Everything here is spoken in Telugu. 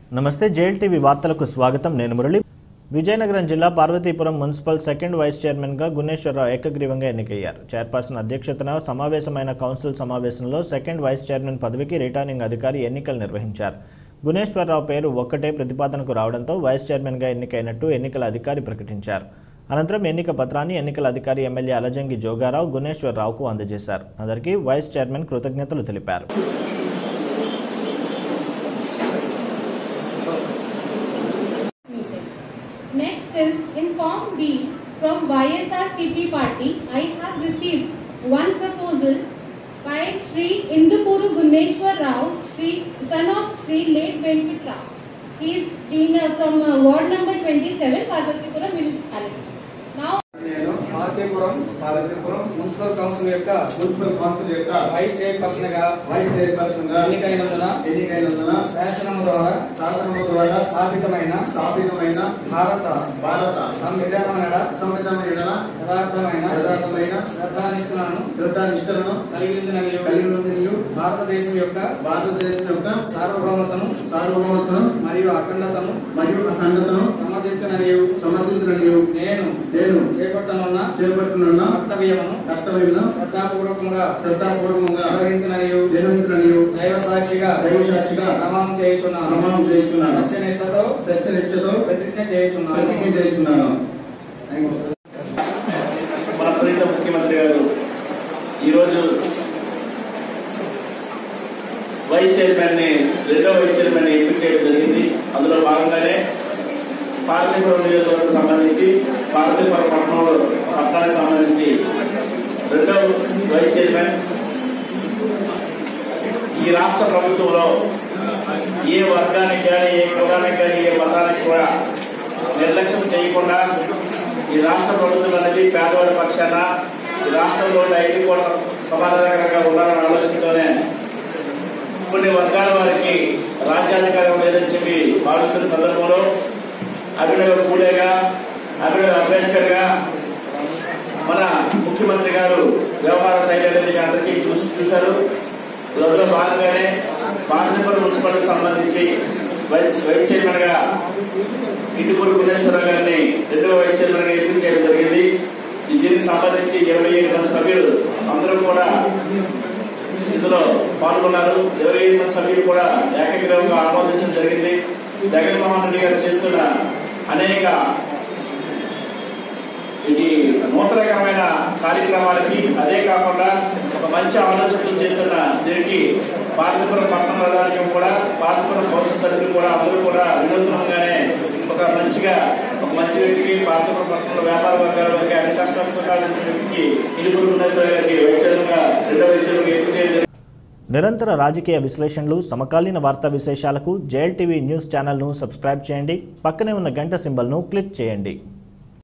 నమస్తే జేఎల్ టీవీ వార్తలకు స్వాగతం నేను మురళి విజయనగరం జిల్లా పార్వతీపురం మున్సిపల్ సెకండ్ వైస్ చైర్మన్గా గుణేశ్వరరావు ఏకగ్రీవంగా ఎన్నికయ్యారు చైర్పర్సన్ అధ్యక్షతన సమావేశమైన కౌన్సిల్ సమావేశంలో సెకండ్ వైస్ చైర్మన్ పదవికి రిటర్నింగ్ అధికారి ఎన్నికలు నిర్వహించారు గుణేశ్వరరావు పేరు ఒక్కటే ప్రతిపాదనకు రావడంతో వైస్ చైర్మన్గా ఎన్నికైనట్టు ఎన్నికల అధికారి ప్రకటించారు అనంతరం ఎన్నిక పత్రాన్ని ఎన్నికల అధికారి ఎమ్మెల్యే అలజంగి జోగారావు గుణేశ్వరరావుకు అందజేశారు అందరికీ వైస్ చైర్మన్ కృతజ్ఞతలు తెలిపారు meeting. Next is in Form B from YSRCP party, I have received one proposal by Shri Indupuru Guneshwar Rao, Shri son of Shri late Venkit Rao. He is being uh, from uh, ward number 27, Parvatipuram municipality. Now నేను పార్తీపురం పార్వతీపురం మున్సిపల్ కౌన్సిల్ యొక్క మున్సిపల్ కౌన్సిల్ యొక్క వైస్ చైర్పర్సన్ గా వైస్ చైర్పర్సన్ గా ఎన్నికైనందున ఎన్నికైనందున శాసనము ద్వారా శాసనము ద్వారా స్థాపితమైన స్థాపితమైన భారత భారత సంవిధానమైన సంవిధానమైన యథార్థమైన యథార్థమైన శ్రద్ధానిష్ఠులను శ్రద్ధానిష్టలను కలిగి ఉందని కలిగి ఉన్నది భారతదేశం యొక్క భారతదేశం యొక్క సార్వభౌమతను సార్వభౌమతను మరియు అఖండతను మరియు అఖండతను సమర్థించననియు సమర్థించడానికి నేను నేను చేపట్టనున్న చేపట్టునున్న కర్తవ్యమును కర్తవ్యమును శ్రద్ధాపూర్వకంగా శ్రద్ధాపూర్వకంగా నిర్వహించననియు నిర్వహించడానికి దైవ సాక్షిగా దైవ సాక్షిగా ప్రమాణం చేయుచున్నాను ప్రమాణం చేస్తున్నాను సత్యనిష్టతో సత్యనిష్టతో ప్రతిజ్ఞ చేయుచున్నాను ప్రతిజ్ఞ చేస్తున్నాను మన ప్రీత ముఖ్యమంత్రి గారు ఈరోజు వైస్ చైర్మన్ ని రెండో వైస్ చైర్మన్ ని ఎంపిక చేయడం జరిగింది అందులో భాగంగానే పార్లమెంట్ నియోజకవర్గం సంబంధించి పార్లమెంట్ పట్టణంలో పట్టణానికి సంబంధించి రెండో వైస్ చైర్మన్ ఈ రాష్ట్ర ప్రభుత్వంలో ఏ వర్గానికి కానీ ఏ కులానికి కానీ ఏ మతానికి కూడా నిర్లక్ష్యం చేయకుండా ఈ రాష్ట్ర ప్రభుత్వం అనేది పేదవాడి పక్షాన ఈ రాష్ట్రంలో ఐదు కోట్ల సమాధానకరంగా ఉండాలనే ఆలోచనతోనే కొన్ని వర్గాల వారికి రాజ్యాధికారం లేదని చెప్పి భావిస్తున్న సందర్భంలో అభినవ పూలేగా అభినవ అంబేద్కర్ గా మన ముఖ్యమంత్రి గారు వ్యవహార శైలి అనేది అందరికీ చూసి చూశారు అందులో భాగంగానే పార్లమెంట్ మున్సిపాలిటీకి సంబంధించి వైస్ వైస్ చైర్మన్ గా ఇంటిపూరి గుణేశ్వరరావు గారిని రెండవ వైస్ చైర్మన్ గా ఎంపిక చేయడం జరిగింది ఈ దీనికి సంబంధించి ఇరవై ఐదు మంది సభ్యులు అందరూ కూడా ఇందులో పాల్గొన్నారు ఇరవై ఐదు మంది సభ్యులు కూడా ఏకగ్రీవంగా ఆమోదించడం జరిగింది జగన్మోహన్ రెడ్డి గారు చేస్తున్న అనేక ఇది నూతనకరమైన కార్యక్రమాలకి అదే కాకుండా ఒక మంచి ఆలోచనలు చేస్తున్న దీనికి పార్వతీపురం పట్టణ ప్రధానికం కూడా పార్వతీపురం కౌన్సిల్ సభ్యులు కూడా అందరూ కూడా వినూత్నంగానే ఒక మంచిగా ఒక మంచి వ్యక్తికి పార్వతీపురం పట్టణంలో వ్యాపార వర్గాల వారికి అన్ని కష్టాలు వ్యక్తికి ఇరువురు ఉన్నేశ్వర గారికి వైద్యులుగా రెండో వైద్యులుగా ఎంపిక చేయడం జరిగింది. నిరంతర రాజకీయ విశ్లేషణలు సమకాలీన వార్తా విశేషాలకు జేఎల్ టీవీ న్యూస్ ఛానల్ను సబ్స్క్రైబ్ చేయండి పక్కనే ఉన్న గంట సింబల్ను క్లిక్ చేయండి